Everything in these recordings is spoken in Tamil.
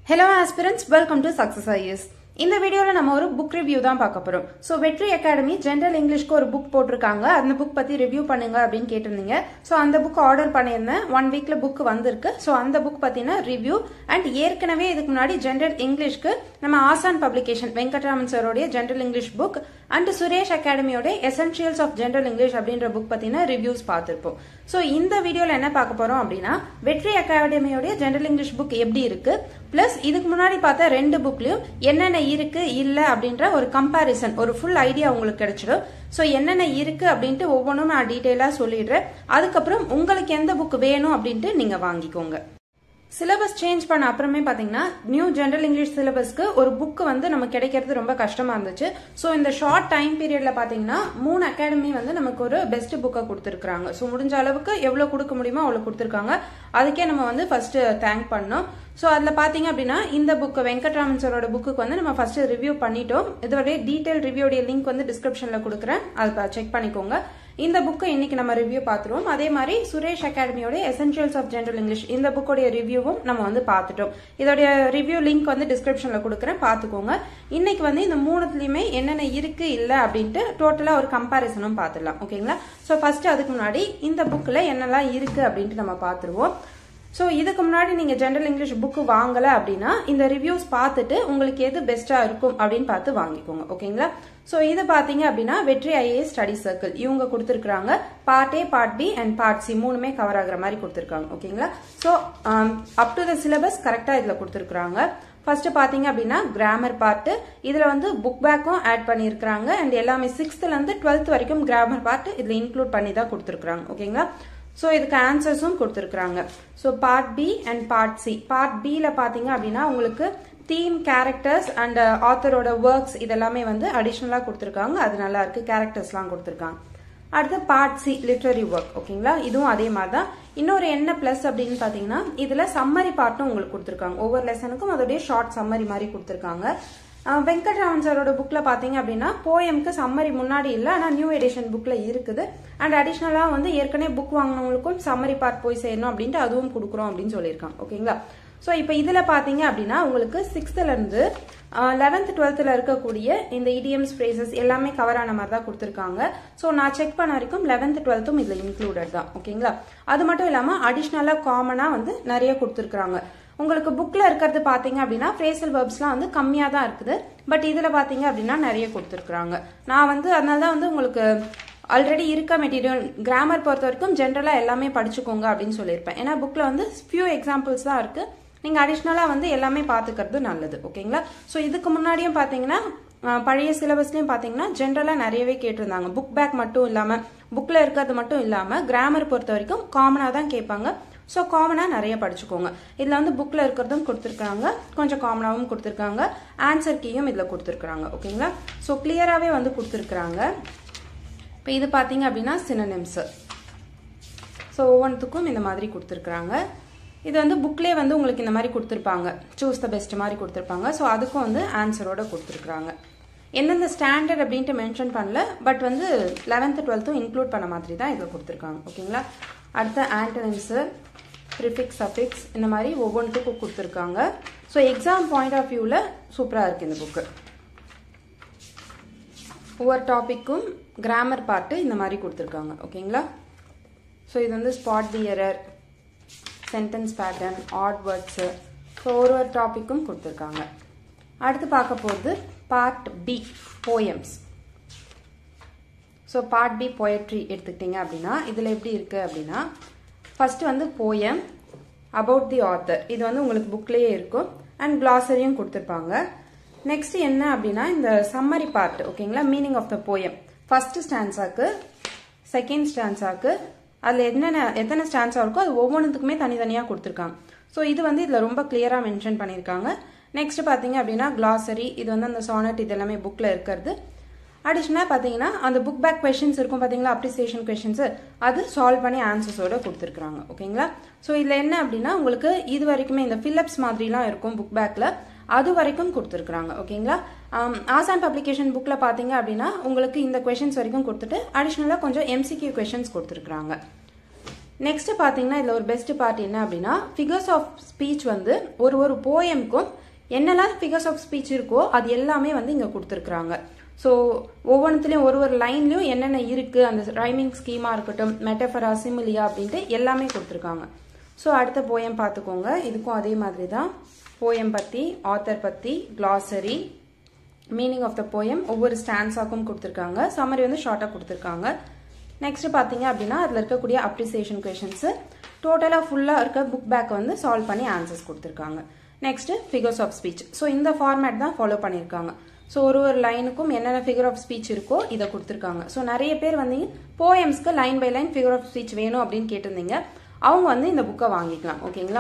hello aspirants welcome to success IS இந்த வீடியோவில் நம்ம ஒரு புக் ரிவ்யூ தான் பார்க்க போகிறோம் ஸோ வெற்றி அகாடமி ஜென்ரல் இங்கிலீஷ்க்கு ஒரு புக் போட்டிருக்காங்க அந்த புக் பற்றி ரிவ்யூ பண்ணுங்க அப்படின்னு கேட்டிருந்தீங்க ஸோ அந்த புக் ஆர்டர் பண்ணியிருந்தேன் ஒன் வீக்கில் புக் வந்திருக்கு ஸோ அந்த புக் பற்றின ரிவ்யூ அண்ட் ஏற்கனவே இதுக்கு முன்னாடி ஜென்ரல் இங்கிலீஷ்க்கு நம்ம ஆசான் பப்ளிகேஷன் வெங்கட்ராமன் சாரோடைய general English book and Suresh அகாடமியோட எசென்ஷியல்ஸ் ஆஃப் ஜென்ரல் இங்கிலீஷ் அப்படின்ற புக் பற்றின ரிவ்யூஸ் பார்த்துருப்போம் ஸோ இந்த வீடியோவில் என்ன பார்க்க போகிறோம் அப்படின்னா வெற்றி அகாடமியோடைய ஜென்ரல் இங்கிலீஷ் புக் எப்படி இருக்கு பிளஸ் இதுக்கு முன்னாடி பார்த்த ரெண்டு புக்லயும் என்னென்ன இருக்கு இல்ல அப்படின்ற ஒரு கம்பாரிசன் ஒரு ஃபுல் ஐடியா உங்களுக்கு கிடைச்சிடும் ஸோ என்னென்ன இருக்கு அப்படின்ட்டு ஒவ்வொன்றும் நான் டீட்டெயிலாக சொல்லிடுறேன் அதுக்கப்புறம் உங்களுக்கு எந்த புக் வேணும் அப்படின்ட்டு நீங்க வாங்கிக்கோங்க சிலபஸ் சேஞ்ச் பண்ண அப்புறமே பார்த்தீங்கன்னா நியூ ஜென்ரல் இங்கிலீஷ் சிலபஸ்க்கு ஒரு புக் வந்து நமக்கு கிடைக்கிறது ரொம்ப கஷ்டமா இருந்துச்சு ஸோ இந்த ஷார்ட் டைம் பீரியட்ல பார்த்தீங்கன்னா மூணு அகாடமி வந்து நமக்கு ஒரு பெஸ்ட் புக்கை கொடுத்துருக்காங்க ஸோ முடிஞ்ச அளவுக்கு எவ்வளோ கொடுக்க முடியுமோ அவ்வளோ கொடுத்துருக்காங்க அதுக்கே நம்ம வந்து ஃபர்ஸ்ட் தேங்க் பண்ணோம் ஸோ அதில் பார்த்தீங்க அப்படின்னா இந்த புக்கு வெங்கட்ராமன் சாரோட புக்கு வந்து நம்ம ஃபர்ஸ்ட் ரிவ்யூ பண்ணிட்டோம் இதோடைய டீட்டெயில் ரிவ்யூடைய லிங்க் வந்து டிஸ்கிரிப்ஷனில் கொடுக்குறேன் அதை செக் பண்ணிக்கோங்க இந்த புக்கை இன்னைக்கு நம்ம ரிவ்யூ பார்த்துருவோம் அதே மாதிரி சுரேஷ் அகாடமியோட எசென்ஷியல்ஸ் ஆஃப் ஜென்ரல் இங்கிலீஷ் இந்த புக்கோடைய ரிவ்யூவும் நம்ம வந்து பார்த்துட்டோம் இதோடைய ரிவ்யூ லிங்க் வந்து டிஸ்கிரிப்ஷன்ல கொடுக்குறேன் பார்த்துக்கோங்க இன்னைக்கு வந்து இந்த மூணுத்துலயுமே என்னென்ன இருக்கு இல்ல அப்படின்ட்டு டோட்டலா ஒரு கம்பாரிசனும் பார்த்துடலாம் ஓகேங்களா ஸோ ஃபர்ஸ்ட் அதுக்கு முன்னாடி இந்த புக்ல என்னெல்லாம் இருக்கு அப்படின்ட்டு நம்ம பார்த்துருவோம் ஸோ இதுக்கு முன்னாடி நீங்கள் ஜென்ரல் இங்கிலீஷ் புக்கு வாங்கலை அப்படின்னா இந்த ரிவ்யூஸ் பார்த்துட்டு உங்களுக்கு எது பெஸ்ட்டாக இருக்கும் அப்படின்னு பார்த்து வாங்கிக்கோங்க ஓகேங்களா ஸோ இது பார்த்தீங்க அப்படின்னா வெற்றி ஐஏஎஸ் ஸ்டடி சர்க்கிள் இவங்க கொடுத்துருக்காங்க part A part B and part C மூணுமே கவர் ஆகுற மாதிரி கொடுத்துருக்காங்க ஓகேங்களா so up to the syllabus கரெக்டாக இதில் கொடுத்துருக்குறாங்க ஃபர்ஸ்ட் பாத்தீங்க அப்படின்னா கிராமர் பார்ட் இதுல வந்து புக் பேக்கும் ஆட் பண்ணியிருக்காங்க அண்ட் எல்லாமே சிக்ஸ்த்ல இருந்து டுவெல்த் வரைக்கும் கிராமர் பார்ட் இதுல இன்க்ளூட் பண்ணி தான் கொடுத்துருக்காங்க ஓகேங்களா ஸோ இதுக்கு ஆன்சர்ஸும் கொடுத்துருக்குறாங்க so part B and part C part பியில் பார்த்தீங்க அப்படின்னா உங்களுக்கு தீம் கேரக்டர்ஸ் அண்ட் ஆத்தரோட ஒர்க்ஸ் இதெல்லாமே வந்து அடிஷ்னலாக கொடுத்துருக்காங்க அது நல்லா இருக்கு கேரக்டர்ஸ்லாம் கொடுத்துருக்காங்க அடுத்து பார்ட் சி லிட்ரரி ஒர்க் ஓகேங்களா இதுவும் அதே மாதிரி தான் இன்னொரு என்ன பிளஸ் அப்படின்னு பார்த்தீங்கன்னா இதில் சம்மரி பார்ட்டும் உங்களுக்கு கொடுத்துருக்காங்க ஒவ்வொரு லெசனுக்கும் அதோடைய ஷார்ட் சம்மரி மாதிரி கொடுத்துருக்காங்க வெங்கட்ராமன் சாரோட புக்ல பாத்தீங்க அப்படின்னா போயம்க்கு சம்மரி முன்னாடி இல்லை ஆனால் நியூ எடிஷன் புக்ல இருக்குது அண்ட் அடிஷ்னலாக வந்து ஏற்கனவே புக் வாங்கினவங்களுக்கும் சம்மரி பார்ட் போய் சேரணும் அப்படின்ட்டு அதுவும் கொடுக்குறோம் அப்படின்னு சொல்லியிருக்காங்க ஓகேங்களா ஸோ இப்போ இதில் பார்த்தீங்க அப்படின்னா உங்களுக்கு சிக்ஸ்த்துல இருந்து லெவன்த் டுவெல்த்தில் இருக்கக்கூடிய இந்த இடிஎம்ஸ் ஃப்ரேசஸ் எல்லாமே கவர் ஆன மாதிரி தான் கொடுத்துருக்காங்க ஸோ நான் செக் பண்ண வரைக்கும் லெவன்த் டுவெல்த்தும் இதில் இன்க்ளூடட் தான் ஓகேங்களா அது மட்டும் இல்லாமல் அடிஷ்னலாக காமனாக வந்து நிறைய கொடுத்துருக்காங்க உங்களுக்கு புக்கில் இருக்கிறது பார்த்தீங்க அப்படின்னா ஃப்ரேசல் வேர்ப்ஸ்லாம் வந்து கம்மியாக தான் இருக்குது பட் இதில் பார்த்தீங்க அப்படின்னா நிறைய கொடுத்துருக்குறாங்க நான் வந்து அதனால தான் வந்து உங்களுக்கு ஆல்ரெடி இருக்க மெட்டீரியல் கிராமர் பொறுத்த வரைக்கும் ஜென்ரலாக எல்லாமே படிச்சுக்கோங்க அப்படின்னு சொல்லியிருப்பேன் ஏன்னா புக்கில் வந்து ஃபியூ எக்ஸாம்பிள்ஸ் தான் இருக்குது நீங்கள் அடிஷ்னலாக வந்து எல்லாமே பார்த்துக்கிறது நல்லது ஓகேங்களா ஸோ இதுக்கு முன்னாடியும் பார்த்தீங்கன்னா பழைய சிலபஸ்லையும் பார்த்தீங்கன்னா ஜென்ரலாக நிறையவே கேட்டிருந்தாங்க புக் பேக் மட்டும் இல்லாமல் புக்கில் இருக்கிறது மட்டும் இல்லாமல் கிராமர் பொறுத்த வரைக்கும் காமனாக தான் கேட்பாங்க ஸோ காமனாக நிறைய படிச்சுக்கோங்க இதில் வந்து புக்கில் இருக்கிறதும் கொடுத்துருக்காங்க கொஞ்சம் காமனாகவும் கொடுத்துருக்காங்க ஆன்சர் கீயும் இதில் கொடுத்துருக்குறாங்க ஓகேங்களா ஸோ கிளியராகவே வந்து கொடுத்துருக்குறாங்க இப்போ இது பார்த்தீங்க அப்படின்னா சினனிம்ஸு ஸோ ஒவ்வொன்றுத்துக்கும் இந்த மாதிரி கொடுத்துருக்குறாங்க இது வந்து புக்லேயே வந்து உங்களுக்கு இந்த மாதிரி கொடுத்துருப்பாங்க சூஸ் த பெஸ்ட் மாதிரி கொடுத்துருப்பாங்க ஸோ அதுக்கும் வந்து ஆன்சரோட கொடுத்துருக்குறாங்க எந்தெந்த ஸ்டாண்டர்ட் அப்படின்ட்டு மென்ஷன் பண்ணல பட் வந்து லெவன்த்து டுவெல்த்தும் இன்க்ளூட் பண்ண மாதிரி தான் இதில் கொடுத்துருக்காங்க ஓகேங்களா அடுத்த ஆண்டனிம்ஸு ப்ரிஃபிக்ஸ் அஃபிக்ஸ் இந்த மாதிரி ஒவ்வொன்றுத்துக்கும் கொடுத்துருக்காங்க ஸோ எக்ஸாம் பாயிண்ட் ஆஃப் வியூவில் சூப்பராக இருக்குது இந்த புக்கு ஒவ்வொரு டாப்பிக்கும் கிராமர் பார்ட்டு இந்த மாதிரி கொடுத்துருக்காங்க ஓகேங்களா ஸோ இது வந்து spot the error sentence pattern odd words so ஒரு ஒரு டாப்பிக்கும் கொடுத்துருக்காங்க அடுத்து பார்க்க போகிறது part B poems so part B poetry எடுத்துக்கிட்டிங்க அப்படின்னா இதில் எப்படி இருக்குது அப்படின்னா ஃபஸ்ட்டு வந்து போயம் அபவுட் தி ஆத்தர் இது வந்து உங்களுக்கு புக்லேயே இருக்கும் அண்ட் கிளாசரியும் கொடுத்துருப்பாங்க நெக்ஸ்ட் என்ன அப்படின்னா இந்த சம்மரி பார்ட் ஓகேங்களா meaning of the poem first ஸ்டான்ஸாக்கு செகண்ட் ஸ்டான்ஸாக்கு அதில் என்னென்ன எத்தனை ஸ்டான்ஸாக இருக்கோ அது ஒவ்வொன்றுத்துக்குமே தனித்தனியாக கொடுத்துருக்காங்க ஸோ இது வந்து இதில் ரொம்ப கிளியராக மென்ஷன் பண்ணியிருக்காங்க நெக்ஸ்ட் பார்த்தீங்க அப்படின்னா கிளாசரி இது வந்து அந்த சானட் இது எல்லாமே புக்கில் இருக்கிறது அடிஷ்னலாக பார்த்தீங்கன்னா அந்த புக் பேக் கொஷின்ஸ் இருக்கும் பார்த்தீங்களா அப்ரிசியேஷன் கொஷின்ஸ் அது சால்வ் பண்ணி ஆன்சர்ஸோட கொடுத்துருக்குறாங்க ஓகேங்களா ஸோ இதில் என்ன அப்படின்னா உங்களுக்கு இது வரைக்குமே இந்த ஃபில்லப்ஸ் மாதிரிலாம் இருக்கும் புக் பேக்கில் அது வரைக்கும் கொடுத்துருக்குறாங்க ஓகேங்களா ஆசான் பப்ளிகேஷன் புக்கில் பார்த்தீங்க அப்படின்னா உங்களுக்கு இந்த கொஷின்ஸ் வரைக்கும் கொடுத்துட்டு அடிஷ்னலாக கொஞ்சம் எம்சிக்யூ கொஷின்ஸ் கொடுத்துருக்குறாங்க நெக்ஸ்ட் பார்த்தீங்கன்னா இதில் ஒரு பெஸ்ட் பார்ட் என்ன அப்படின்னா ஃபிகர்ஸ் ஆஃப் ஸ்பீச் வந்து ஒரு ஒரு போயம்க்கும் என்னெல்லாம் ஃபிகர்ஸ் ஆஃப் ஸ்பீச் இருக்கோ அது எல்லாமே வந்து இங்கே கொடுத்துருக்குறாங்க ஸோ ஒவ்வொன்றுத்துலேயும் ஒரு ஒரு லைன்லையும் என்னென்ன இருக்குது அந்த ரைமிங் ஸ்கீமாக இருக்கட்டும் மெட்டஃபரா சிமிலியா அப்படின்ட்டு எல்லாமே கொடுத்துருக்காங்க ஸோ அடுத்த போயம் பார்த்துக்கோங்க இதுக்கும் அதே மாதிரி தான் போயம் பற்றி ஆத்தர் பற்றி glossary meaning of the poem ஒவ்வொரு ஸ்டான்ஸாக்கும் கொடுத்துருக்காங்க சம்மரி வந்து ஷார்ட்டாக கொடுத்துருக்காங்க நெக்ஸ்ட் பார்த்தீங்க அப்படின்னா அதில் இருக்கக்கூடிய அப்ரிசியேஷன் கொஷின்ஸு டோட்டலாக ஃபுல்லாக இருக்க புக் பேக் வந்து சால்வ் பண்ணி ஆன்சர்ஸ் கொடுத்துருக்காங்க next figures of speech so இந்த ஃபார்மேட் தான் ஃபாலோ பண்ணியிருக்காங்க ஸோ ஒரு ஒரு லைனுக்கும் என்னென்ன ஃபிகர் ஆஃப் ஸ்பீச் இருக்கோ இதை கொடுத்துருக்காங்க ஸோ நிறைய பேர் வந்து போயம்ஸ்க்கு line by line figure of speech வேணும் அப்படின்னு கேட்டிருந்தீங்க அவங்க வந்து இந்த புக்கை வாங்கிக்கலாம் ஓகேங்களா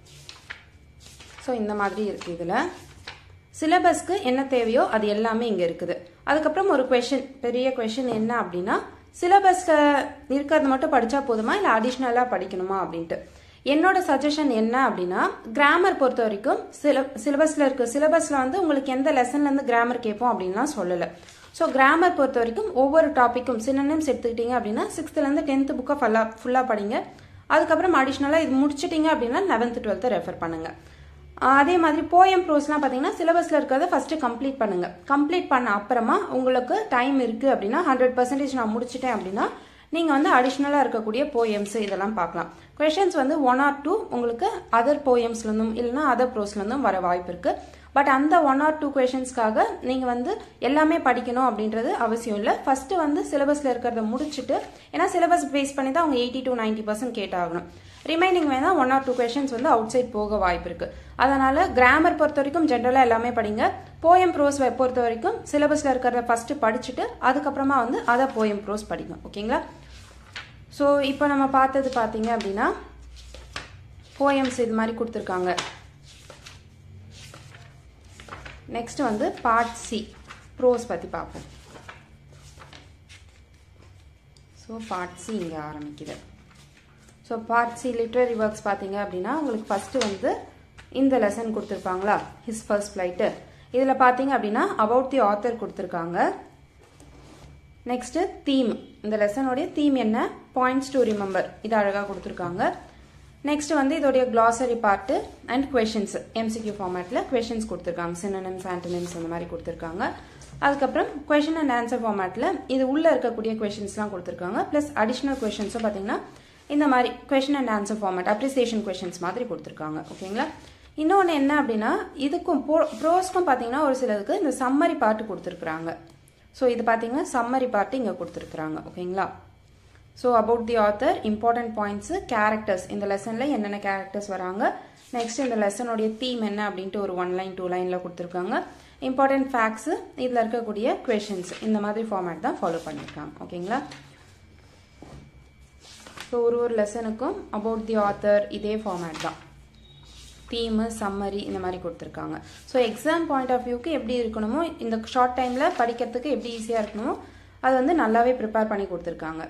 ஸோ இந்த மாதிரி இருக்குது இதில் சிலபஸ்க்கு என்ன தேவையோ அது எல்லாமே இங்கே இருக்குது அதுக்கப்புறம் ஒரு கொஷின் பெரிய கொஷின் என்ன அப்படின்னா சிலபஸில் இருக்கிறது மட்டும் படித்தா போதுமா இல்லை அடிஷ்னலாக படிக்கணுமா அப்படின்ட்டு என்னோட சஜஷன் என்ன அப்படின்னா கிராமர் பொறுத்த வரைக்கும் சில சிலபஸில் இருக்க சிலபஸில் வந்து உங்களுக்கு எந்த லெசன்லேருந்து கிராமர் கேட்போம் அப்படின்லாம் சொல்லலை ஸோ கிராமர் பொறுத்த வரைக்கும் ஒவ்வொரு டாப்பிக்கும் சின்னம்ஸ் எடுத்துக்கிட்டீங்க அப்படின்னா சிக்ஸ்த்துலேருந்து டென்த்து புக்கை ஃபுல்லாக ஃபுல்லாக படிங்க அதுக்கப்புறம் அடிஷ்னலாக இது முடிச்சிட்டிங்க அப்படின்னா லெவன்த்து டுவெல்த்தை ரெஃபர் பண்ணுங்கள் அதே மாதிரி போயம் ப்ரோஸ்லாம் பார்த்தீங்கன்னா சிலபஸில் இருக்கிறத ஃபஸ்ட்டு கம்ப்ளீட் பண்ணுங்க கம்ப்ளீட் பண்ண அப்புறமா உங்களுக்கு டைம் இருக்குது அப்படின்னா ஹண்ட்ரட் பர்சன்டேஜ் நான் முடிச்சிட்டேன் அப்படின்னா நீங்கள் வந்து அடிஷ்னலாக இருக்கக்கூடிய போயம்ஸ் இதெல்லாம் பார்க்கலாம் கொஷின்ஸ் வந்து ஒன் ஆர் டூ உங்களுக்கு அதர் போயம்ஸ்லேருந்தும் இல்லைனா அதர் ப்ரோஸ்லேருந்தும் வர வாய்ப்பு இருக்குது பட் அந்த ஒன் ஆர் டூ கொஷின்ஸ்க்காக நீங்கள் வந்து எல்லாமே படிக்கணும் அப்படின்றது அவசியம் இல்லை ஃபஸ்ட்டு வந்து சிலபஸில் இருக்கிறத முடிச்சுட்டு ஏன்னா சிலபஸ் பேஸ் பண்ணி தான் அவங்க எயிட்டி டு நைன்ட்டி பர்சன்ட் கேட்டாகணும் ரிமைனிங் வேணால் ஒன் ஆர் டூ கொஷின்ஸ் வந்து அவுட் சைட் போக வாய்ப்பு இருக்குது அதனால் கிராமர் பொறுத்த வரைக்கும் ஜென்ரலாக எல்லாமே படிங்க போயம் ப்ரோஸ் பொறுத்த வரைக்கும் சிலபஸில் இருக்கிறத ஃபஸ்ட்டு படிச்சுட்டு அதுக்கப்புறமா வந்து அதை போயம் ப்ரோஸ் படிக்கும் ஓகேங்களா ஸோ இப்போ நம்ம பார்த்தது பார்த்தீங்க அப்படின்னா போயம்ஸ் இது மாதிரி கொடுத்துருக்காங்க நெக்ஸ்ட் வந்து பார்ட் சி ப்ரோஸ் பற்றி பார்ப்போம் ஸோ பார்ட் சி இங்கே ஆரம்பிக்குது so part C literary works பார்த்தீங்க அப்படின்னா உங்களுக்கு ஃபஸ்ட்டு வந்து இந்த லெசன் கொடுத்துருப்பாங்களா ஹிஸ் ஃபர்ஸ்ட் ஃப்ளைட்டு இதில் பார்த்தீங்க அப்படின்னா அபவுட் தி ஆத்தர் கொடுத்துருக்காங்க நெக்ஸ்ட்டு தீம் இந்த லெசனுடைய தீம் என்ன பாயிண்ட்ஸ் டு ரிமெம்பர் இது அழகாக கொடுத்துருக்காங்க நெக்ஸ்ட் வந்து இதோடைய glossary part and questions MCQ ஃபார்மேட்டில் கொஷின்ஸ் கொடுத்துருக்காங்க சினனிம்ஸ் ஆன்டனிம்ஸ் அந்த மாதிரி கொடுத்துருக்காங்க அதுக்கப்புறம் கொஷின் அண்ட் ஆன்சர் ஃபார்மேட்டில் இது உள்ளே இருக்கக்கூடிய கொஷின்ஸ்லாம் கொடுத்துருக்காங்க ப்ளஸ் அடிஷ்னல் கொஷின்ஸும் பார்த்தீங்கன்னா இந்த மாதிரி question and answer format appreciation questions மாதிரி கொடுத்துருக்காங்க ஓகேங்களா இன்னொன்று என்ன அப்படின்னா இதுக்கும் ப்ரோஸ்க்கும் பார்த்தீங்கன்னா ஒரு சிலருக்கு இந்த சம்மரி பார்ட்டு கொடுத்துருக்குறாங்க ஸோ இது பார்த்தீங்கன்னா சம்மரி பார்ட்டு இங்கே கொடுத்துருக்குறாங்க ஓகேங்களா so about the author important points characters இந்த லெசனில் என்னென்ன கேரக்டர்ஸ் வராங்க நெக்ஸ்ட் இந்த லெசனுடைய தீம் என்ன அப்படின்ட்டு ஒரு ஒன் லைன் டூ லைனில் கொடுத்துருக்காங்க இம்பார்ட்டன்ட் ஃபேக்ட்ஸு இதில் இருக்கக்கூடிய கொஷின்ஸ் இந்த மாதிரி ஃபார்மேட் தான் ஃபாலோ பண்ணியிருக்காங்க ஓகேங்களா ஸோ ஒரு ஒரு லெசனுக்கும் அபவுட் தி ஆத்தர் இதே ஃபார்மேட் தான் தீமு சம்மரி இந்த மாதிரி கொடுத்துருக்காங்க ஸோ எக்ஸாம் பாயிண்ட் ஆஃப் வியூக்கு எப்படி இருக்கணுமோ இந்த ஷார்ட் டைமில் படிக்கிறதுக்கு எப்படி ஈஸியாக இருக்கணுமோ அது வந்து நல்லாவே ப்ரிப்பேர் பண்ணி கொடுத்துருக்காங்க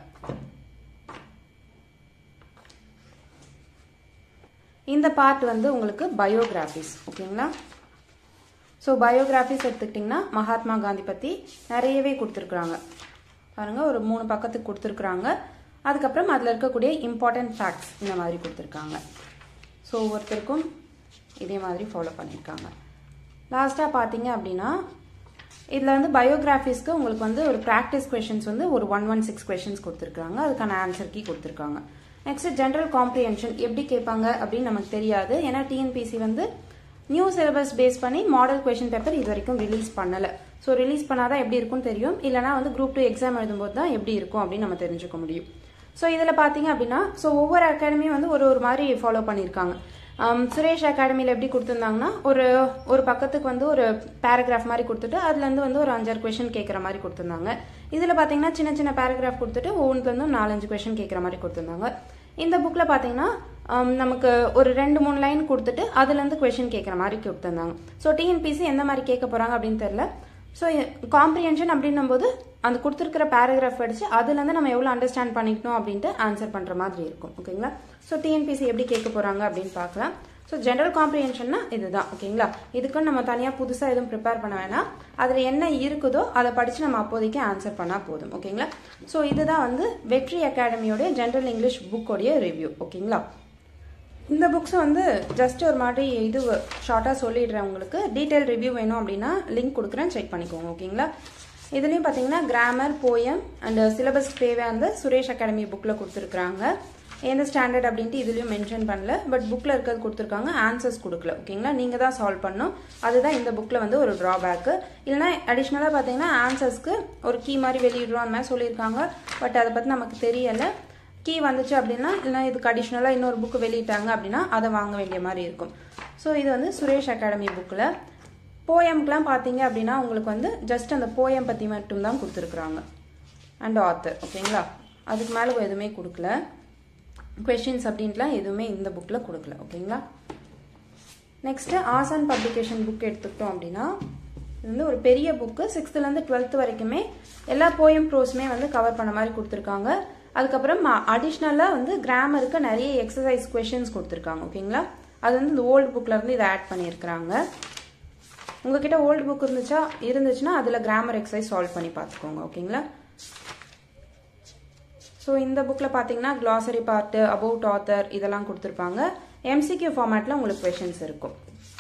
இந்த பார்ட் வந்து உங்களுக்கு பயோகிராஃபிஸ் ஓகேங்களா ஸோ பயோகிராஃபிஸ் எடுத்துக்கிட்டிங்கன்னா மகாத்மா காந்தி பற்றி நிறையவே கொடுத்துருக்குறாங்க பாருங்கள் ஒரு மூணு பக்கத்துக்கு கொடுத்துருக்குறாங்க அதுக்கப்புறம் அதில் இருக்கக்கூடிய இம்பார்ட்டன்ட் ஃபேக்ட்ஸ் இந்த மாதிரி கொடுத்துருக்காங்க ஸோ ஒவ்வொருத்தருக்கும் இதே மாதிரி ஃபாலோ பண்ணியிருக்காங்க லாஸ்ட்டாக பார்த்தீங்க அப்படின்னா இதில் வந்து பயோகிராஃபிஸ்க்கு உங்களுக்கு வந்து ஒரு ப்ராக்டிஸ் கொஷின்ஸ் வந்து ஒரு ஒன் ஒன் சிக்ஸ் கொஷின்ஸ் கொடுத்துருக்காங்க அதுக்கான ஆன்சர் கீ கொடுத்துருக்காங்க நெக்ஸ்ட் ஜென்ரல் காம்ப்ரிஹென்ஷன் எப்படி கேட்பாங்க அப்படின்னு நமக்கு தெரியாது ஏன்னா டிஎன்பிசி வந்து நியூ சிலபஸ் பேஸ் பண்ணி மாடல் கொஷின் பேப்பர் இது வரைக்கும் ரிலீஸ் பண்ணலை ஸோ ரிலீஸ் பண்ணாதான் எப்படி இருக்கும்னு தெரியும் இல்லைனா வந்து குரூப் டூ எக்ஸாம் எழுதும்போது தான் எப்படி இருக்கும் அப்படின்னு நம்ம தெரிஞ்சுக்க முடியும் ஸோ இதில் பார்த்தீங்க அப்படின்னா ஸோ ஒவ்வொரு அகாடமியும் வந்து ஒரு ஒரு மாதிரி ஃபாலோ பண்ணியிருக்காங்க சுரேஷ் அகாடமியில் எப்படி கொடுத்துருந்தாங்கன்னா ஒரு ஒரு பக்கத்துக்கு வந்து ஒரு பேராகிராஃப் மாதிரி கொடுத்துட்டு அதுலேருந்து வந்து ஒரு அஞ்சாறு கொஷின் கேட்குற மாதிரி கொடுத்துருந்தாங்க இதில் பார்த்தீங்கன்னா சின்ன சின்ன பேராகிராஃப் கொடுத்துட்டு ஒவ்வொன்றுலேருந்தும் நாலஞ்சு கொஷின் கேட்குற மாதிரி கொடுத்துருந்தாங்க இந்த புக்கில் பார்த்தீங்கன்னா நமக்கு ஒரு ரெண்டு மூணு லைன் கொடுத்துட்டு அதுலேருந்து கொஷின் கேட்குற மாதிரி கொடுத்துருந்தாங்க ஸோ டிஎன்பிசி எந்த மாதிரி கேட்க போகிறாங்க அப்படின்னு தெரில ஸோ காம்ப்ரிஹென்ஷன் அப்படின்னும் போது அந்த கொடுத்துருக்கிற பேராகிராஃப் படித்து அதுலேருந்து நம்ம எவ்வளோ அண்டர்ஸ்டாண்ட் பண்ணிக்கணும் அப்படின்ட்டு ஆன்சர் பண்ணுற மாதிரி இருக்கும் ஓகேங்களா ஸோ டிஎன்பிசி எப்படி கேட்க போகிறாங்க அப்படின்னு பார்க்கலாம் ஸோ ஜென்ரல் காம்ப்ரிஹென்ஷன்னா இதுதான் ஓகேங்களா இதுக்கு நம்ம தனியாக புதுசாக எதுவும் ப்ரிப்பேர் பண்ண வேணாம் அதில் என்ன இருக்குதோ அதை படித்து நம்ம அப்போதைக்கு ஆன்சர் பண்ணால் போதும் ஓகேங்களா ஸோ இதுதான் வந்து வெற்றி அகாடமியோடைய ஜென்ரல் இங்கிலீஷ் புக்கோடைய ரிவ்யூ ஓகேங்களா இந்த புக்ஸ் வந்து ஜஸ்ட் ஒரு மாதிரி இது ஷார்ட்டாக சொல்லிடுறேன் உங்களுக்கு டீட்டெயில் ரிவ்யூ வேணும் அப்படின்னா லிங்க் கொடுக்குறேன் செக் பண்ணிக்கோங்க ஓகேங்களா இதுலேயும் பார்த்தீங்கன்னா கிராமர் போயம் அண்ட் சிலபஸ் தேவையான சுரேஷ் அகாடமி புக்கில் கொடுத்துருக்குறாங்க எந்த ஸ்டாண்டர்ட் அப்படின்ட்டு இதுலேயும் மென்ஷன் பண்ணல பட் புக்கில் இருக்கிறது கொடுத்துருக்காங்க ஆன்சர்ஸ் கொடுக்கல ஓகேங்களா நீங்கள் தான் சால்வ் பண்ணணும் அதுதான் இந்த புக்கில் வந்து ஒரு ட்ராபேக்கு இல்லைனா அடிஷ்னலாக பார்த்தீங்கன்னா ஆன்சர்ஸ்க்கு ஒரு கீ மாதிரி வெளியிடுறோம் அந்த மாதிரி சொல்லியிருக்காங்க பட் அதை பற்றி நமக்கு தெரியலை கீ வந்துச்சு அப்படின்னா இல்லைனா இதுக்கு அடிஷ்னலாக இன்னொரு புக்கு வெளியிட்டாங்க அப்படின்னா அதை வாங்க வேண்டிய மாதிரி இருக்கும் ஸோ இது வந்து சுரேஷ் அகாடமி புக்கில் போயம்க்கெலாம் பார்த்தீங்க அப்படின்னா உங்களுக்கு வந்து ஜஸ்ட் அந்த போயம் பற்றி மட்டும்தான் கொடுத்துருக்குறாங்க அண்ட் ஆத்தர் ஓகேங்களா அதுக்கு மேலே எதுவுமே கொடுக்கல கொஷின்ஸ் அப்படின்ட்டுலாம் எதுவுமே இந்த புக்கில் கொடுக்கல ஓகேங்களா நெக்ஸ்ட்டு ஆசான் பப்ளிகேஷன் புக் எடுத்துக்கிட்டோம் அப்படின்னா இது வந்து ஒரு பெரிய புக்கு சிக்ஸ்த்துலேருந்து டுவெல்த்து வரைக்குமே எல்லா போயம் ப்ரோஸுமே வந்து கவர் பண்ண மாதிரி கொடுத்துருக்காங்க அதுக்கப்புறம் அடிஷ்னலாக வந்து கிராமருக்கு நிறைய எக்ஸசைஸ் கொஷின்ஸ் கொடுத்துருக்காங்க ஓகேங்களா அது வந்து இந்த ஓல்டு புக்கில் இருந்து இதை ஆட் பண்ணியிருக்கிறாங்க உங்ககிட்ட ஓல்டு புக் இருந்துச்சா இருந்துச்சுன்னா அதில் கிராமர் எக்ஸசைஸ் சால்வ் பண்ணி பார்த்துக்கோங்க ஓகேங்களா ஸோ இந்த புக்கில் பார்த்தீங்கன்னா க்ளாசரி பார்ட்டு அபவுட் ஆத்தர் இதெல்லாம் கொடுத்துருப்பாங்க எம்சிக்யூ ஃபார்மேட்டில் உங்களுக்கு கொஷின்ஸ் இருக்கும்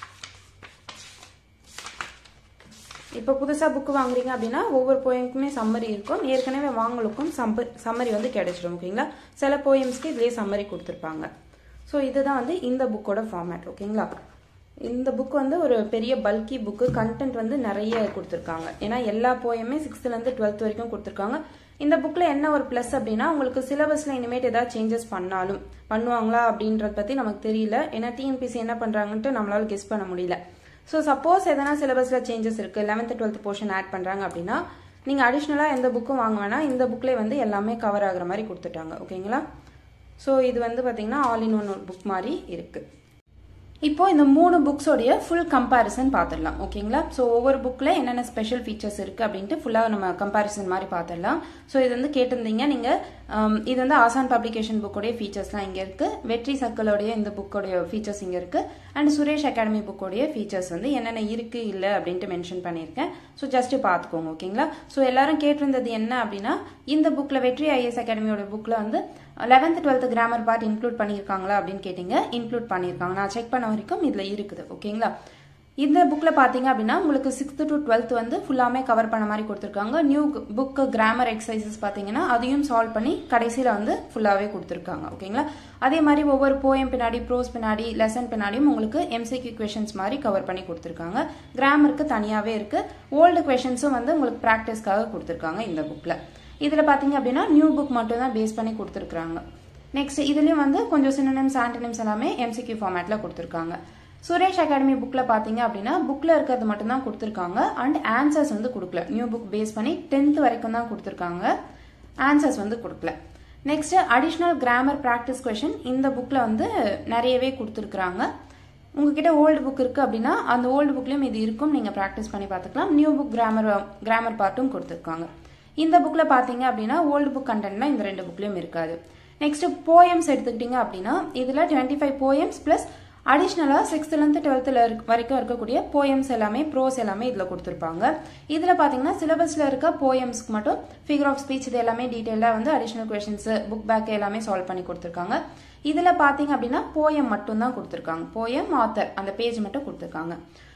இப்போ புதுசாக புக்கு வாங்குறீங்க அப்படின்னா ஒவ்வொரு போயமுக்குமே சம்மரி இருக்கும் ஏற்கனவே வாங்கலுக்கும் சம்மரி வந்து கிடைச்சிடும் ஓகேங்களா சில போயம்ஸ்க்கு இதுலேயே சம்மரி கொடுத்துருப்பாங்க ஸோ இதுதான் வந்து இந்த புக்கோட ஃபார்மேட் ஓகேங்களா இந்த புக் வந்து ஒரு பெரிய பல்கி புக்கு கண்டென்ட் வந்து நிறைய கொடுத்துருக்காங்க ஏன்னா எல்லா போயமே சிக்ஸ்த்துலேருந்து டுவெல்த் வரைக்கும் கொடுத்துருக்காங்க இந்த புக்கில் என்ன ஒரு ப்ளஸ் அப்படின்னா உங்களுக்கு சிலபஸில் இனிமேட் ஏதாவது சேஞ்சஸ் பண்ணாலும் பண்ணுவாங்களா அப்படின்றத பற்றி நமக்கு தெரியல ஏன்னா டிஎன்பிசி என்ன பண்ணுறாங்கன்ட்டு நம்மளால கெஸ் பண்ண முடியல ஸோ சப்போஸ் எதனா சிலபஸில் சேஞ்சஸ் இருக்குது லெவன்த்து டுவெல்த் போர்ஷன் ஆட் பண்ணுறாங்க அப்படின்னா நீங்கள் அடிஷ்னலாக எந்த புக்கும் வாங்க வேணாம் இந்த புக்லேயே வந்து எல்லாமே கவர் ஆகுற மாதிரி கொடுத்துட்டாங்க ஓகேங்களா ஸோ இது வந்து பார்த்தீங்கன்னா ஆல் இன் ஒன் புக் மாதிரி இருக்குது இப்போ இந்த மூணு புக்ஸோடைய ஃபுல் கம்பேரிசன் பார்த்துடலாம் ஓகேங்களா ஸோ ஒவ்வொரு புக்கில் என்னென்ன ஸ்பெஷல் ஃபீச்சர்ஸ் இருக்குது அப்படின்ட்டு ஃபுல்லாக நம்ம கம்பேரிசன் மாதிரி பார்த்துடலாம் ஸோ இது வந்து கேட்டிருந்தீங்க நீங்கள் இது வந்து ஆசான் பப்ளிகேஷன் புக்கோடைய ஃபீச்சர்ஸ்லாம் இங்கே இருக்குது வெற்றி சர்க்கிளோடைய இந்த புக்கோடைய ஃபீச்சர்ஸ் இங்கே இருக்குது அண்ட் சுரேஷ் அகாடமி புக்கோடைய ஃபீச்சர்ஸ் வந்து என்னென்ன இருக்குது இல்லை அப்படின்ட்டு மென்ஷன் பண்ணியிருக்கேன் ஸோ ஜஸ்ட் பார்த்துக்கோங்க ஓகேங்களா ஸோ எல்லாரும் கேட்டிருந்தது என்ன அப்படின்னா இந்த புக்கில் வெற்றி ஐஏஎஸ் அகாடமியோட புக்கில் வந்து eleventh twelfth grammar part include பண்ணியிருக்காங்களா அப்படின்னு கேட்டிங்க இன்க்ளூட் பண்ணியிருக்காங்க நான் செக் பண்ண வரைக்கும் இதில் இருக்குது ஓகேங்களா இந்த புக்கில் பார்த்தீங்க அப்படின்னா உங்களுக்கு சிக்ஸ்த்து டு டுவெல்த் வந்து ஃபுல்லாமே கவர் பண்ண மாதிரி கொடுத்துருக்காங்க நியூ புக்கு கிராமர் எக்ஸசைசஸ் பார்த்தீங்கன்னா அதையும் சால்வ் பண்ணி கடைசியில் வந்து ஃபுல்லாகவே கொடுத்துருக்காங்க ஓகேங்களா அதே மாதிரி ஒவ்வொரு போயம் பின்னாடி ப்ரோஸ் பின்னாடி லெசன் பின்னாடியும் உங்களுக்கு எம்சிக்யூ கொஷின்ஸ் மாதிரி கவர் பண்ணி கொடுத்துருக்காங்க கிராமருக்கு தனியாகவே இருக்குது ஓல்டு கொஷின்ஸும் வந்து உங்களுக்கு ப்ராக்டிஸ்க்காக கொடுத்துருக்காங்க இந்த புக்கில் இதில் பார்த்தீங்க அப்படின்னா நியூ புக் மட்டும் தான் பேஸ் பண்ணி கொடுத்துருக்காங்க நெக்ஸ்ட் இதுலேயும் வந்து கொஞ்சம் சினிம்ஸ் ஆன்டனிம்ஸ் எல்லாமே எம்சிக்யூ ஃபார்மேட்டில் கொடுத்துருக்காங்க சுரேஷ் அகாடமி புக்கில் பார்த்தீங்க அப்படின்னா புக்கில் இருக்கிறது மட்டும் தான் கொடுத்துருக்காங்க அண்ட் ஆன்சர்ஸ் வந்து கொடுக்கல நியூ புக் பேஸ் பண்ணி டென்த் வரைக்கும் தான் கொடுத்துருக்காங்க ஆன்சர்ஸ் வந்து கொடுக்கல next additional grammar practice question இந்த புக்கில் வந்து நிறையவே கொடுத்துருக்குறாங்க உங்ககிட்ட ஓல்டு புக் இருக்குது அப்படின்னா அந்த ஓல்டு புக்லேயும் இது இருக்கும் நீங்கள் ப்ராக்டிஸ் பண்ணி பார்த்துக்கலாம் நியூ புக் கிராமர் கிராமர் பார்ட்டும் கொடுத்துருக்காங்க இந்த புக்கில் பார்த்தீங்க அப்படின்னா ஓல்டு புக் கண்டென்ட்லாம் இந்த ரெண்டு புக்லேயும் இருக்காது நெக்ஸ்ட் போயம்ஸ் எடுத்துக்கிட்டீங்க அப்படின்னா இதில் டுவெண்ட்டி ஃபைவ் போயம்ஸ் ப்ளஸ் அடிஷ்னலாக சிக்ஸ்த்துலேருந்து டுவெல்த்தில் இருக்க வரைக்கும் இருக்கக்கூடிய போயம்ஸ் எல்லாமே ப்ரோஸ் எல்லாமே இதில் கொடுத்துருப்பாங்க இதில் பார்த்தீங்கன்னா சிலபஸில் இருக்க போயம்ஸ்க்கு மட்டும் ஃபிகர் ஆஃப் ஸ்பீச் இது எல்லாமே டீட்டெயிலாக வந்து அடிஷ்னல் கொஷின்ஸ் புக் பேக் எல்லாமே சால்வ் பண்ணி கொடுத்துருக்காங்க இதில் பார்த்தீங்க அப்படின்னா போயம் மட்டும் தான் கொடுத்துருக்காங்க போயம் ஆத்தர் அந்த பேஜ் மட்டும் கொடுத்துருக்காங்க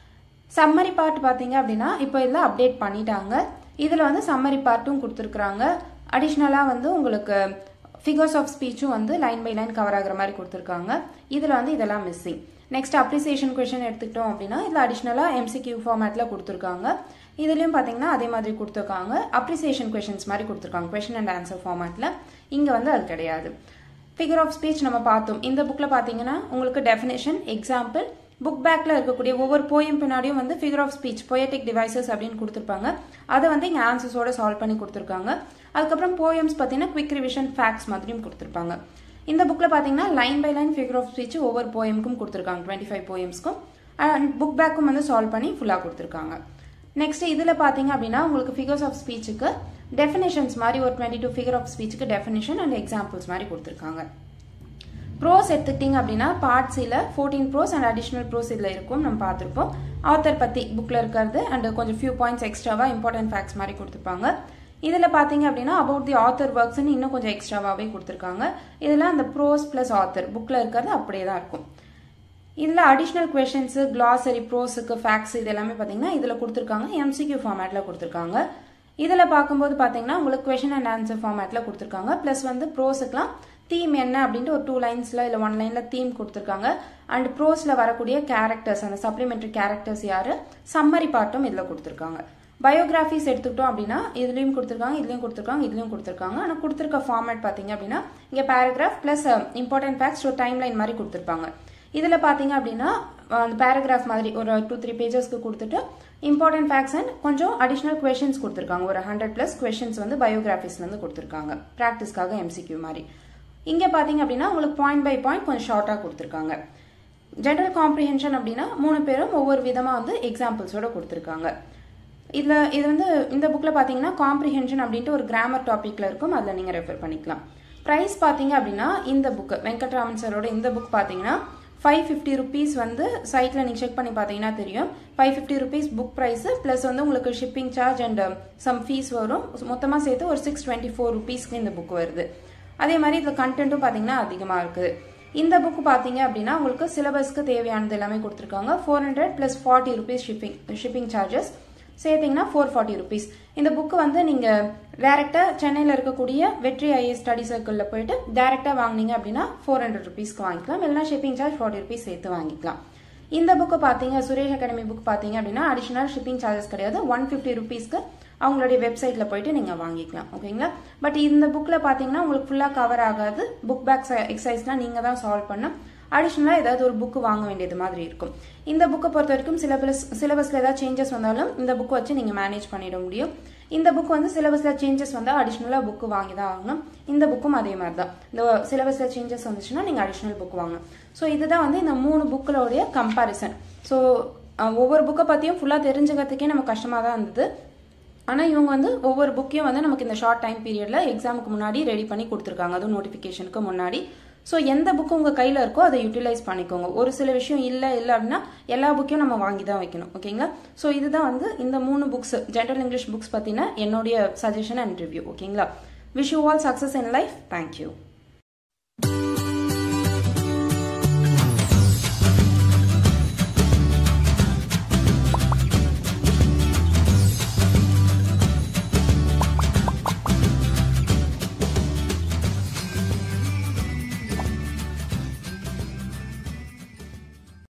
சம்மரி பார்ட் பார்த்தீங்க அப்படின்னா இப்போ இதில் அப்டேட் பண்ணிட்டாங்க இதில் வந்து சம்மரி பார்ட்டும் கொடுத்துருக்குறாங்க அடிஷ்னலாக வந்து உங்களுக்கு ஃபிகர்ஸ் ஆஃப் ஸ்பீச்சும் வந்து லைன் பை லைன் கவர் ஆகிற மாதிரி கொடுத்துருக்காங்க இதில் வந்து இதெல்லாம் மிஸ்ஸிங் நெக்ஸ்ட் அப்ரிசியேஷன் கொஷின் எடுத்துக்கிட்டோம் அப்படின்னா இதில் அடிஷ்னலாக எம்சிக்யூ ஃபார்மேட்டில் கொடுத்துருக்காங்க இதுலேயும் பார்த்தீங்கன்னா அதே மாதிரி கொடுத்துருக்காங்க அப்ரிசியேஷன் கொஷின்ஸ் மாதிரி கொடுத்துருக்காங்க கொஷின் அண்ட் ஆன்சர் ஃபார்மேட்டில் இங்கே வந்து அது கிடையாது ஃபிகர் ஆஃப் ஸ்பீச் நம்ம பார்த்தோம் இந்த புக்கில் பார்த்தீங்கன்னா உங்களுக்கு டெஃபினேஷன் எக்ஸாம்பிள் புக் பேக்கில் இருக்கக்கூடிய ஒவ்வொரு போயம் பின்னாடியும் வந்து figure of speech poetic devices அப்படின்னு கொடுத்துருப்பாங்க அதை வந்து இங்கே ஆன்சர்ஸோட சால்வ் பண்ணி கொடுத்துருக்காங்க அதுக்கப்புறம் போயம்ஸ் பார்த்தீங்கன்னா குவிக் ரிவிஷன் ஃபேக்ட்ஸ் மாதிரியும் கொடுத்துருப்பாங்க இந்த புக்கில் பார்த்தீங்கன்னா line by line figure of speech ஒவ்வொரு போயமுக்கும் கொடுத்துருக்காங்க டுவெண்ட்டி ஃபைவ் போயம்ஸ்க்கும் அண்ட் புக் பேக்கும் வந்து சால்வ் பண்ணி ஃபுல்லாக கொடுத்துருக்காங்க நெக்ஸ்ட் இதில் பார்த்தீங்க அப்படின்னா உங்களுக்கு ஃபிகர்ஸ் ஆஃப் ஸ்பீச்சுக்கு டெஃபினேஷன்ஸ் மாதிரி ஒரு டுவெண்ட்டி டூ ஃபிகர் ஆஃப் ஸ்பீச்சுக்கு டெஃபினேஷன் அண்ட் எக்ஸாம்பிள்ஸ் மாதிரி கொடுத்துருக்காங்க ப்ரோஸ் எடுத்துக்கிட்டிங்க அப்படின்னா பார்ட் சில fourteen prose and additional prose இதில் இருக்கும் நம்ம பார்த்துருப்போம் ஆத்தர் பற்றி புக்கில் இருக்கிறது அண்ட் கொஞ்சம் ஃபியூ பாயிண்ட்ஸ் எக்ஸ்ட்ராவாக இம்பார்ட்டன்ட் ஃபேக்ட்ஸ் மாதிரி கொடுத்துருப்பாங்க இதில் பார்த்தீங்க அப்படின்னா அபவுட் தி ஆத்தர் ஒர்க்ஸ்னு இன்னும் கொஞ்சம் எக்ஸ்ட்ராவாகவே கொடுத்துருக்காங்க இதில் அந்த ப்ரோஸ் ப்ளஸ் ஆத்தர் புக்கில் இருக்கிறது அப்படியே தான் இருக்கும் இதில் அடிஷ்னல் கொஷின்ஸு கிளாசரி ப்ரோஸுக்கு ஃபேக்ஸ் இது எல்லாமே பார்த்தீங்கன்னா இதில் கொடுத்துருக்காங்க எம்சிக்யூ ஃபார்மேட்டில் கொடுத்துருக்காங்க இதில் பார்க்கும்போது பார்த்தீங்கன்னா உங்களுக்கு கொஷின் அண்ட் ஆன்சர் ஃபார்மேட்டில் கொடுத்துருக்காங்க ப்ளஸ் வந்து ப்ரோஸுக்குலாம் தீம் என்ன அப்படின்ட்டு ஒரு டூ லைன்ஸில் இல்லை ஒன் லைனில் தீம் கொடுத்துருக்காங்க அண்ட் ப்ரோஸில் வரக்கூடிய கேரக்டர்ஸ் அந்த சப்ளிமெண்ட்ரி கேரக்டர்ஸ் யார் சம்மரி பார்ட்டும் இதில் கொடுத்துருக்காங்க பயோகிராஃபிஸ் எடுத்துக்கிட்டோம் அப்படின்னா இதுலேயும் கொடுத்துருக்காங்க இதுலேயும் கொடுத்துருக்காங்க இதுலேயும் கொடுத்துருக்காங்க ஆனால் கொடுத்துருக்க ஃபார்மேட் பார்த்தீங்க அப்படின்னா இங்கே பேராகிராஃப் ப்ளஸ் இம்பார்ட்டன்ட் ஃபேக்ட்ஸ் ஒரு டைம் லைன் மாதிரி கொடுத்துருப்பாங்க இதில் பார்த்தீங்க அப்படின்னா அந்த பேராகிராஃப் மாதிரி ஒரு டூ த்ரீ பேஜஸ்க்கு கொடுத்துட்டு இம்பார்ட்டன்ட் ஃபேக்ட்ஸ் அண்ட் கொஞ்சம் அடிஷ்னல் கொஷின்ஸ் கொடுத்துருக்காங்க ஒரு ஹண்ட்ரட் ப்ளஸ் கொஷின்ஸ் வந்து பயோகிராஃபிஸ்லேருந்து கொடுத்துருக்காங்க ப்ராக்டிஸ்க்காக எம்சிக்யூ மாதிரி இங்கே பார்த்தீங்க அப்படின்னா உங்களுக்கு பாயிண்ட் பை பாயிண்ட் கொஞ்சம் ஷார்ட்டாக கொடுத்துருக்காங்க ஜென்ரல் காம்ப்ரிஹென்ஷன் அப்படின்னா மூணு பேரும் ஒவ்வொரு விதமாக வந்து எக்ஸாம்பிள்ஸோட கொடுத்துருக்காங்க இதில் இது வந்து இந்த புக்கில் பார்த்தீங்கன்னா காம்ப்ரிஹென்ஷன் அப்படின்ட்டு ஒரு கிராமர் டாப்பிக்கில் இருக்கும் அதில் நீங்கள் ரெஃபர் பண்ணிக்கலாம் ப்ரைஸ் பார்த்தீங்க அப்படின்னா இந்த புக்கு வெங்கட்ராமன் சரோட இந்த புக் பார்த்தீங்கன்னா ஃபைவ் ஃபிஃப்டி ருபீஸ் வந்து சைட்டில் நீங்கள் செக் பண்ணி பார்த்தீங்கன்னா தெரியும் five fifty rupees book price plus வந்து உங்களுக்கு shipping charge and some fees வரும் மொத்தமாக சேர்த்து ஒரு சிக்ஸ் டுவெண்ட்டி ஃபோர் ருபீஸ்க்கு இந்த புக் வருது அதே மாதிரி இதில் கண்டென்ட்டும் பார்த்தீங்கன்னா அதிகமாக இருக்குது இந்த புக் பார்த்தீங்க அப்படின்னா உங்களுக்கு சிலபஸ்க்கு தேவையானது எல்லாமே கொடுத்துருக்காங்க four hundred plus forty rupees shipping shipping charges சேர்த்திங்கன்னா ஃபோர் ஃபார்ட்டி ருபீஸ் இந்த புக்கு வந்து நீங்கள் டேரெக்டாக சென்னையில் இருக்கக்கூடிய வெற்றி ஐஏஎஸ் ஸ்டடி சர்க்கிளில் போயிட்டு டேரெக்டாக வாங்கினீங்க அப்படின்னா ஃபோர் ஹண்ட்ரட் ருபீஸ்க்கு வாங்கிக்கலாம் இல்லைனா ஷிப்பிங் சார்ஜ் ஃபார்ட்டி ருபீஸ் சேர்த்து வாங்கிக்கலாம் இந்த புக்கு பார்த்தீங்க சுரேஷ் அகாடமி புக் பார்த்தீங்க அப்படின்னா அடிஷனல் ஷிப்பிங் சார்ஜஸ் கிடையாது ஒன் ஃபிஃப்டி ருபீஸ்க்கு அவங்களுடைய வெப்சைட்டில் போயிட்டு நீங்கள் வாங்கிக்கலாம் ஓகேங்களா பட் இந்த புக்கில் பார்த்தீங்கன்னா உங்களுக்கு ஃபுல்லாக கவர் ஆகாது புக் பேக் எக்ஸசைஸ்லாம் நீங்கள் தான் சால்வ் பண்ணணும் அடிஷ்னலாக ஏதாவது ஒரு புக்கு வாங்க வேண்டியது மாதிரி இருக்கும் இந்த புக்கை பொறுத்த வரைக்கும் சிலபஸ் சிலபஸில் ஏதாவது சேஞ்சஸ் வந்தாலும் இந்த புக் வச்சு நீங்கள் மேனேஜ் பண்ணிட முடியும் இந்த புக் வந்து சிலபஸில் சேஞ்சஸ் வந்தால் அடிஷ்னலாக புக்கு வாங்கி தான் ஆகணும் இந்த புக்கும் அதே மாதிரி தான் இந்த சிலபஸில் சேஞ்சஸ் வந்துச்சுன்னா நீங்கள் அடிஷ்னல் புக் வாங்கணும் ஸோ இதுதான் வந்து இந்த மூணு புக்களோடைய கம்பாரிசன் ஸோ ஒவ்வொரு புக்கை பற்றியும் ஃபுல்லாக தெரிஞ்சுக்கிறதுக்கே நம்ம கஷ்டமாக தான் இருந்தது ஆனால் இவங்க வந்து ஒவ்வொரு புக்கையும் வந்து நமக்கு இந்த ஷார்ட் டைம் பீரியடில் எக்ஸாமுக்கு முன்னாடி ரெடி பண்ணி கொடுத்துருக்காங்க அதுவும் நோட்டிஃபிகேஷனுக்கு முன்னாடி ஸோ எந்த புக்கு உங்கள் கையில் இருக்கோ அதை யூட்டிலைஸ் பண்ணிக்கோங்க ஒரு சில விஷயம் இல்லை இல்லை அப்படின்னா எல்லா புக்கையும் நம்ம வாங்கி தான் வைக்கணும் ஓகேங்களா ஸோ இதுதான் வந்து இந்த மூணு புக்ஸ் ஜென்ரல் இங்கிலீஷ் புக்ஸ் பற்றின என்னுடைய சஜஷன் அண்ட் ரிவ்யூ ஓகேங்களா wish you all success in life thank you